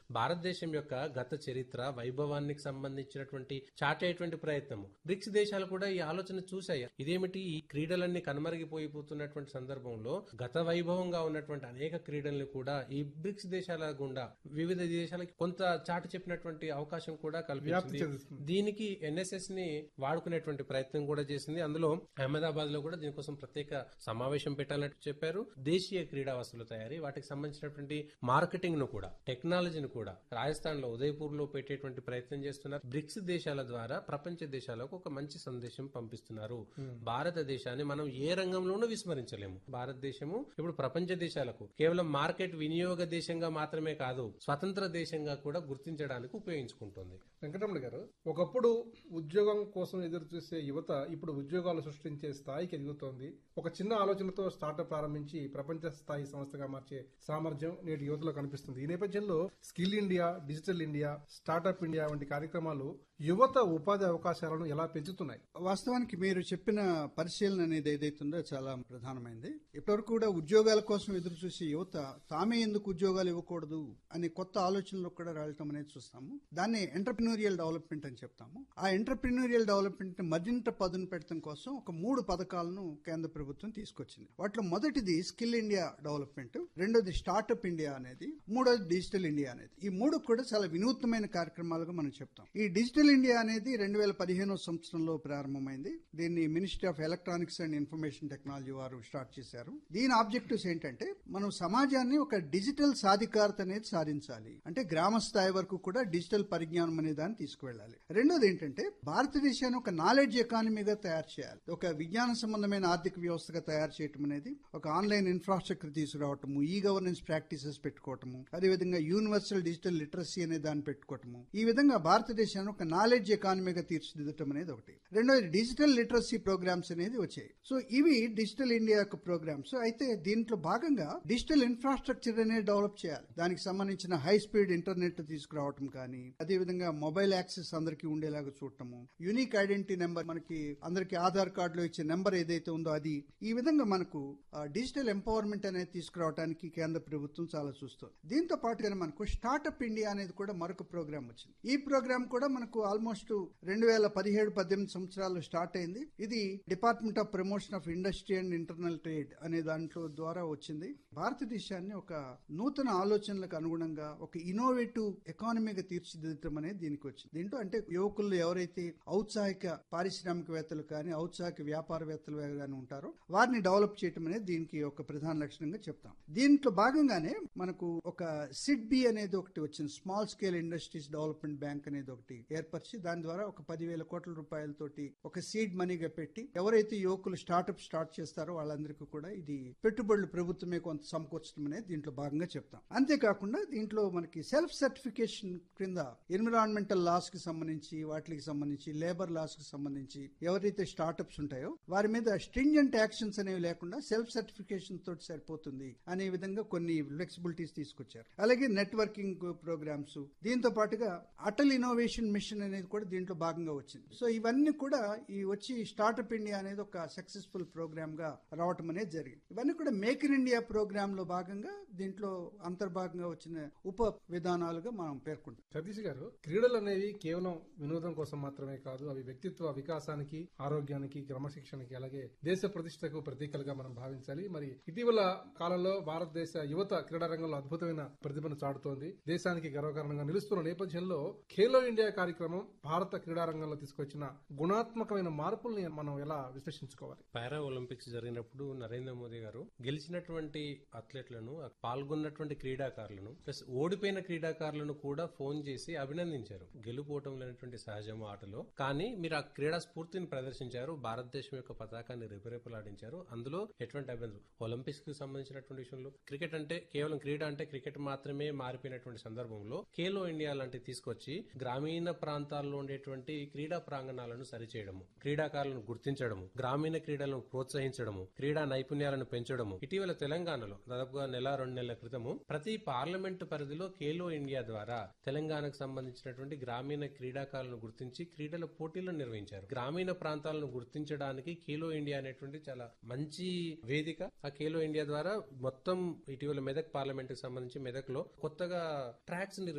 భారతదేశం యొక్క గత చరిత్ర వైభవానికి సంబంధించినటువంటి చాటేటువంటి ప్రయత్నము బ్రిక్స్ దేశాలు కూడా ఈ ఆలోచన చూశాయి ఇదేమిటి ఈ క్రీడలన్నీ కనుమరుగిపోయిపోతున్నటువంటి సందర్భంలో గత వైభవంగా ఉన్నటువంటి అనేక క్రీడల్ని కూడా ఈ బ్రిక్స్ దేశాల గుండా వివిధ దేశాలకి కొంత చాటు చెప్పినటువంటి అవకాశం కూడా వ్యాప్తి కల్పించింది చెందుతుంది దీనికి ఎన్ఎస్ఎస్ ని వాడుకునేటువంటి ప్రయత్నం కూడా చేసింది అందులో అహ్మదాబాద్ లో కూడా దీనికోసం ప్రత్యేక సమావేశం పెట్టాలని చెప్పారు దేశీయ క్రీడా వస్తువుల తయారీ వాటికి సంబంధించినటువంటి మార్కెటింగ్ ను కూడా టెక్నాలజీని కూడా రాజస్థాన్ లో ఉదయపూర్ లో పెట్టేటువంటి ప్రయత్నం చేస్తున్నారు బ్రిక్స్ దేశాల ద్వారా ప్రపంచ దేశాలకు ఒక మంచి సందేశం పంపిస్తున్నారు భారతదేశాన్ని మనం ఏ రంగంలోనూ విస్మరించలేము భారతదేశము ఇప్పుడు ప్రపంచ దేశాలకు కేవలం మార్కెట్ వినియోగ దేశంగా మాత్రమే కాదు స్వతంత్ర దేశంగా కూడా గుర్తించడానికి ఉపయోగించుకుంటుంది వెంకటరమణ గారు ఒకప్పుడు ఉద్యోగం కోసం ఎదురు చూసే యువత ఇప్పుడు ఉద్యోగాలు సృష్టించే స్థాయికి ఎదుగుతోంది ఒక చిన్న ఆలోచనతో స్టార్టప్ ప్రారంభించి ప్రపంచ స్థాయి సంస్థగా మార్చే సామర్థ్యం నేటి యువతలో కనిపిస్తుంది ఈ నేపథ్యంలో skill India digital India startup India వంటి కార్యక్రమాలు యువత ఉపాధి అవకాశాలను ఎలా పెంచుతున్నాయి వాస్తవానికి మీరు చెప్పిన పరిశీలన అనేది ఏదైతుందో చాలా ప్రధానమైంది ఇప్పటివరకు కూడా ఉద్యోగాల కోసం ఎదురు చూసే యువత తామే ఎందుకు ఉద్యోగాలు ఇవ్వకూడదు అనే కొత్త ఆలోచనలో కూడా రావటం అనేది చూస్తాము దాన్ని ఎంటర్ప్రినూరియల్ డెవలప్మెంట్ అని చెప్తాము ఆ ఎంటర్ప్రినూరియల్ డెవలప్మెంట్ మరింత పదును పెట్టడం కోసం ఒక మూడు పథకాలను కేంద్ర ప్రభుత్వం తీసుకొచ్చింది వాటిలో మొదటిది స్కిల్ ఇండియా డెవలప్మెంట్ రెండోది స్టార్టప్ ఇండియా అనేది మూడోది డిజిటల్ ఇండియా అనేది ఈ మూడు కూడా చాలా వినూత్నమైన కార్యక్రమాలుగా మనం చెప్తాం ఈ డిజిటల్ ఇండియా అనేది రెండు వేల పదిహేనో సంవత్సరంలో ప్రారంభమైంది దీన్ని ministry of electronics and information technology వారు స్టార్ట్ చేశారు దీని ఆబ్జెక్టివ్స్ ఏంటంటే మనం సమాజాన్ని ఒక డిజిటల్ సాధికారత అనేది సాధించాలి అంటే గ్రామ స్థాయి వరకు కూడా డిజిటల్ పరిజ్ఞానం అనే దాన్ని తీసుకువెళ్ళాలి రెండోది ఏంటంటే భారతదేశాన్ని ఒక నాలెడ్జ్ ఎకానమీగా తయారు చేయాలి ఒక విజ్ఞాన సంబంధమైన ఆర్థిక వ్యవస్థగా తయారు చేయటం అనేది ఒక online infrastructure తీసుకురావటము e governance practices పెట్టుకోవటము అదేవిధంగా యూనివర్సల్ డిజిటల్ లిటరసీ అనే దాన్ని పెట్టుకోవటము ఈ విధంగా భారతదేశాన్ని ఒక నాలెడ్జ్ ఎకానమీగా తీర్చిదిద్దటం అనేది ఒకటి రెండోది డిజిటల్ లిటరసీ ప్రోగ్రామ్స్ అనేది వచ్చాయి సో ఇవి డిజిటల్ ఇండియా యొక్క ప్రోగ్రామ్స్ అయితే దీంట్లో భాగంగా డిజిటల్ ఇన్ఫ్రాస్ట్రక్చర్ అనేది డెవలప్ చేయాలి దానికి సంబంధించిన హై స్పీడ్ ఇంటర్నెట్ తీసుకురావటం కానీ అదేవిధంగా మొబైల్ యాక్సెస్ అందరికీ ఉండేలాగా చూడటము యూనిక్ ఐడెంటిటీ నెంబర్ మనకి అందరికి ఆధార్ కార్డులో ఇచ్చే నెంబర్ ఏదైతే ఉందో అది ఈ విధంగా మనకు డిజిటల్ ఎంపవర్మెంట్ అనేది తీసుకురావడానికి కేంద్ర ప్రభుత్వం చాలా చూస్తుంది దీంతో పాటుగా మనకు స్టార్టప్ ఇండియా అనేది కూడా మరొక ప్రోగ్రామ్ వచ్చింది ఈ ప్రోగ్రామ్ కూడా మనకు ఆల్మోస్ట్ రెండు వేల పదిహేడు పద్దెనిమిది సంవత్సరాలు స్టార్ట్ అయింది ఇది department of promotion of industry and internal trade అనే దాంట్లో ద్వారా వచ్చింది భారతదేశాన్ని ఒక నూతన ఆలోచనలకు అనుగుణంగా ఒక ఇన్నోవేటివ్ ఎకానమీగా తీర్చిదిద్దటం అనేది దీనికి వచ్చింది దీంట్లో అంటే యువకులు ఎవరైతే ఔత్సాహిక పారిశ్రామికవేత్తలు కానీ ఔత్సాహిక వ్యాపారవేత్తలు కానీ ఉంటారో వారిని డెవలప్ చేయటం అనేది దీనికి ఒక ప్రధాన లక్షణంగా చెప్తాం దీంట్లో భాగంగానే మనకు ఒక సిడ్ బి అనేది ఒకటి వచ్చింది small scale industries development bank అనేది ఒకటి ఏర్పరిచి దాని ద్వారా ఒక పదివేల కోట్ల రూపాయలతోటి ఒక సీడ్ మనీగా పెట్టి ఎవరైతే యువకులు స్టార్ట్అప్ స్టార్ట్ చేస్తారో వాళ్ళందరికీ కూడా ఇది పెట్టుబడులు ప్రభుత్వమే కొంత సమకూర్చడం అనేది దీంట్లో భాగంగా చెప్తాం అంతేకాకుండా దీంట్లో మనకి సెల్ఫ్ సర్టిఫికేషన్ క్రింద ఎన్విరాన్మెంటల్ లాస్ కి సంబంధించి వాటికి సంబంధించి లేబర్ లాస్ కి సంబంధించి ఎవరైతే స్టార్ట్అప్స్ ఉంటాయో వారి మీద స్ట్రింజెంట్ యాక్షన్స్ అనేవి లేకుండా సెల్ఫ్ సర్టిఫికేషన్ తోటి సరిపోతుంది అనే విధంగా కొన్ని ఫ్లెక్సిబిలిటీస్ తీసుకొచ్చారు అలాగే నెట్వర్కింగ్ ప్రోగ్రామ్స్ దీంతో పాటుగా అటల్ ఇన్నోవేషన్ మిషన్ అనేది కూడా దీంట్లో భాగంగా వచ్చింది సో ఇవన్నీ కూడా ఈ వచ్చి స్టార్ట్అప్ ఇండియా అనేది ఒక సక్సెస్ఫుల్ ప్రోగ్రామ్ గా రావటం అనేది జరిగింది ఇవన్నీ కూడా మేక్ ఇన్ ఇండియా ప్రోగ్రామ్ లో భాగంగా దీంట్లో అంతర్భాగంగా వచ్చిన ఉప విధానాలుగా మనం పేర్కొంటాం సతీష్ గారు క్రీడలు అనేవి కేవలం వినోదం కోసం మాత్రమే కాదు అవి వ్యక్తిత్వ వికాసానికి ఆరోగ్యానికి క్రమశిక్షణకి అలాగే దేశ ప్రతిష్టకు ప్రతీకలుగా మనం భావించాలి మరి ఇటీవల కాలంలో భారతదేశ యువత క్రీడా రంగంలో అద్భుతమైన ప్రతిభను చాటుతోంది దేశానికి గర్వకారణంగా నిలుస్తున్న నేపథ్యంలో ఖేలో ఇండియా కార్యక్రమం భారత క్రీడా రంగంలో తీసుకొచ్చిన గుణాత్మకమైన మార్పుల్ని మనం ఎలా విశ్లేషించుకోవాలి పారా ఒలింపిక్స్ జరిగినప్పుడు నరేంద్ర మోదీ గారు గెలిచినటువంటి అథ్లెట్లను పాల్గొన్నటువంటి క్రీడాకారులను ప్లస్ ఓడిపోయిన క్రీడాకారులను కూడా ఫోన్ చేసి అభినందించారు గెలుపోవటం లేనటువంటి సహజం ఆటలో కానీ మీరు ఆ క్రీడా స్ఫూర్తిని ప్రదర్శించారు భారతదేశం యొక్క పతాకాన్ని రెపరెపలాడించారు అందులో ఎటువంటి అభ్యంతరం ఒలింపిక్స్ కి సంబంధించినటువంటి విషయంలో క్రికెట్ అంటే కేవలం క్రీడ అంటే క్రికెట్ మాత్రమే మారిపోయినటువంటి సందర్భంలో ఖేలో ఇండియా లాంటివి తీసుకొచ్చి గ్రామీణ ప్రాంతాల్లో ఉండేటువంటి క్రీడా ప్రాంగణాలను సరిచేయడము క్రీడాకారులను గుర్తించడము గ్రామీణ క్రీడలను ప్రోత్సహించడము క్రీడా నైపుణ్యాలను పెంచడము ఇటీవల తెలంగాణలో దాదాపుగా నెల రెండు నెలల క్రితము ప్రతి పార్లమెంటు పరిధిలో ఖేలో ఇండియా ద్వారా తెలంగాణకు సంబంధించినటువంటి గ్రామీణ క్రీడాకారులను గుర్తించి క్రీడల పోటీలను నిర్వహించారు గ్రామీణ ప్రాంతాలను గుర్తించడానికి ఖేలో ఇండియా అనేటువంటి చాలా మంచి వేదిక ఆ ఖేలో ఇండియా ద్వారా మొత్తం ఇటీవల మెదక్ పార్లమెంట్ కి సంబంధించి మెదక్ లో కొత్తగా ట్రాక్స్